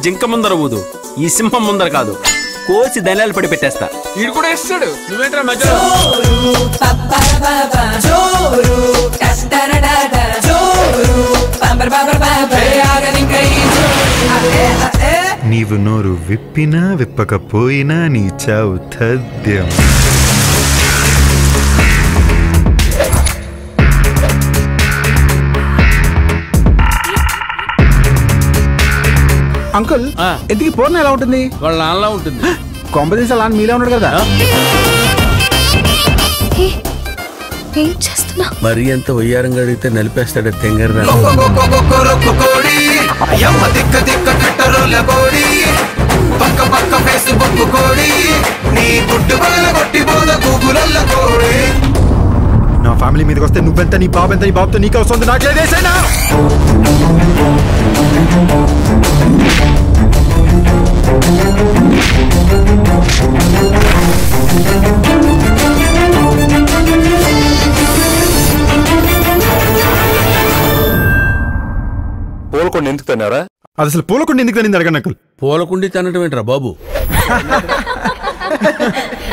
జింక ముందర ఊదు ఈ సింహం ముందర కాదు కోసి ధనియాలు పడి పెట్టేస్తా వీడు కూడా వేస్తాడు నువ్వేంట్రా మధ్యలో నీవు నోరు విప్పినా విప్పకపోయినా నీ చావు తథ్యం అంకుల్ ఎందుకు పూర్ణ ఎలా ఉంటుంది వాళ్ళ నాన్నలా ఉంటుంది కొంపదీసి అలా అని మీరే ఉన్నాడు కదా ఏ, ఏం చేస్తున్నా మరి ఎంత వయ్యారంగా అడిగితే నలిపేస్తాడు తెంగర్రా నా ఫ్యామిలీ మీదకి వస్తే నువ్వెంత నీ బాబు ఎంత నీ బాబుతో నీకు వస్తుంది నాకు లేదేసైనా పూలకొండ ఎందుకు తిన్నారా అది అసలు పూలకుండా ఎందుకు తనింది అడగండి అంకుల్ పూలకుండి తినటం ఏంట్రా బాబు